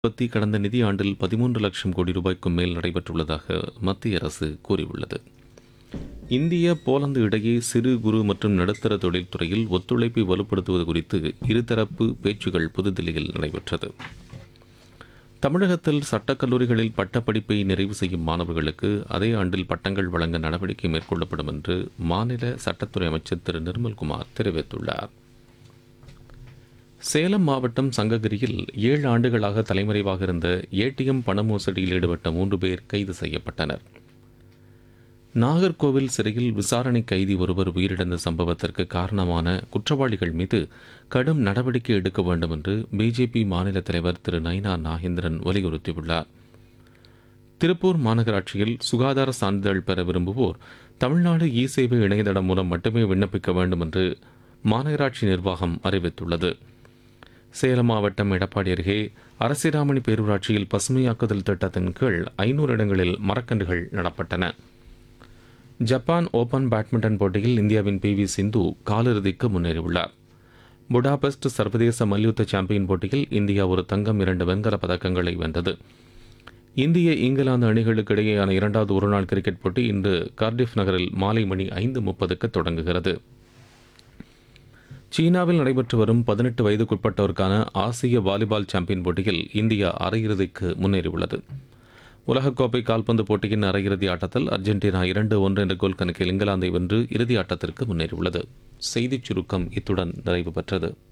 உற்பத்தி கடந்த நிதியாண்டில் பதிமூன்று லட்சம் கோடி ரூபாய்க்கும் மேல் நடைபெற்றுள்ளதாக மத்திய அரசு கூறியுள்ளது இந்திய போலந்து இடையே சிறு குறு மற்றும் நடுத்தர தொழில்துறையில் ஒத்துழைப்பை வலுப்படுத்துவது குறித்து இருதரப்பு பேச்சுகள் புதுதில்லியில் நடைபெற்றது தமிழகத்தில் சட்டக்கல்லூரிகளில் பட்டப்படிப்பை நிறைவு செய்யும் மாணவர்களுக்கு அதே ஆண்டில் பட்டங்கள் வழங்க நடவடிக்கை மேற்கொள்ளப்படும் என்று மாநில சட்டத்துறை அமைச்சர் திரு நிர்மல்குமார் தெரிவித்துள்ளார் சேலம் மாவட்டம் சங்ககிரியில் ஏழு ஆண்டுகளாக தலைமறைவாக இருந்த ஏடிஎம் பண மோசடியில் ஈடுபட்ட மூன்று பேர் கைது செய்யப்பட்டனர் நாகர்கோவில் சிறையில் விசாரணை கைதி ஒருவர் உயிரிழந்த சம்பவத்திற்கு காரணமான குற்றவாளிகள் மீது கடும் நடவடிக்கை எடுக்க வேண்டும் என்று பிஜேபி மாநில தலைவர் திரு நைனா நாகேந்திரன் வலியுறுத்தியுள்ளார் திருப்பூர் மாநகராட்சியில் சுகாதார சான்றிதழ் பெற விரும்புவோர் தமிழ்நாடு இ சேவை இணையதளம் மூலம் மட்டுமே விண்ணப்பிக்க வேண்டும் என்று மாநகராட்சி நிர்வாகம் அறிவித்துள்ளது சேலம் மாவட்டம் எடப்பாடி அருகே அரசிராமணி பேரூராட்சியில் பசுமையாக்குதல் திட்டத்தின் கீழ் ஐநூறு இடங்களில் மரக்கன்றுகள் நடப்பட்டன ஜப்பான் ஓபன் பேட்மிண்டன் போட்டியில் இந்தியாவின் பி வி சிந்து காலிறுதிக்கு முன்னேறியுள்ளார் புடாபெஸ்ட் சர்வதேச மல்யுத்த சாம்பியன் போட்டியில் இந்தியா ஒரு தங்கம் இரண்டு வெண்கலப் பதக்கங்களை வென்றது இந்திய இங்கிலாந்து அணிகளுக்கு இடையேயான இரண்டாவது ஒருநாள் கிரிக்கெட் போட்டி இன்று கார்டிஃப் நகரில் மாலை மணி ஐந்து முப்பதுக்கு தொடங்குகிறது சீனாவில் நடைபெற்று வரும் பதினெட்டு வயதுக்குட்பட்டோருக்கான ஆசிய வாலிபால் சாம்பியன் போட்டியில் இந்தியா அரையிறுதிக்கு முன்னேறியுள்ளது உலகக்கோப்பை கால்பந்து போட்டியின் அரையிறுதி ஆட்டத்தில் அர்ஜென்டினா இரண்டு ஒன்று என்ற கோல் கணக்கில் இங்கிலாந்தை வென்று இறுதி ஆட்டத்திற்கு முன்னேறியுள்ளது செய்திச் சுருக்கம் இத்துடன் நிறைவு பெற்றது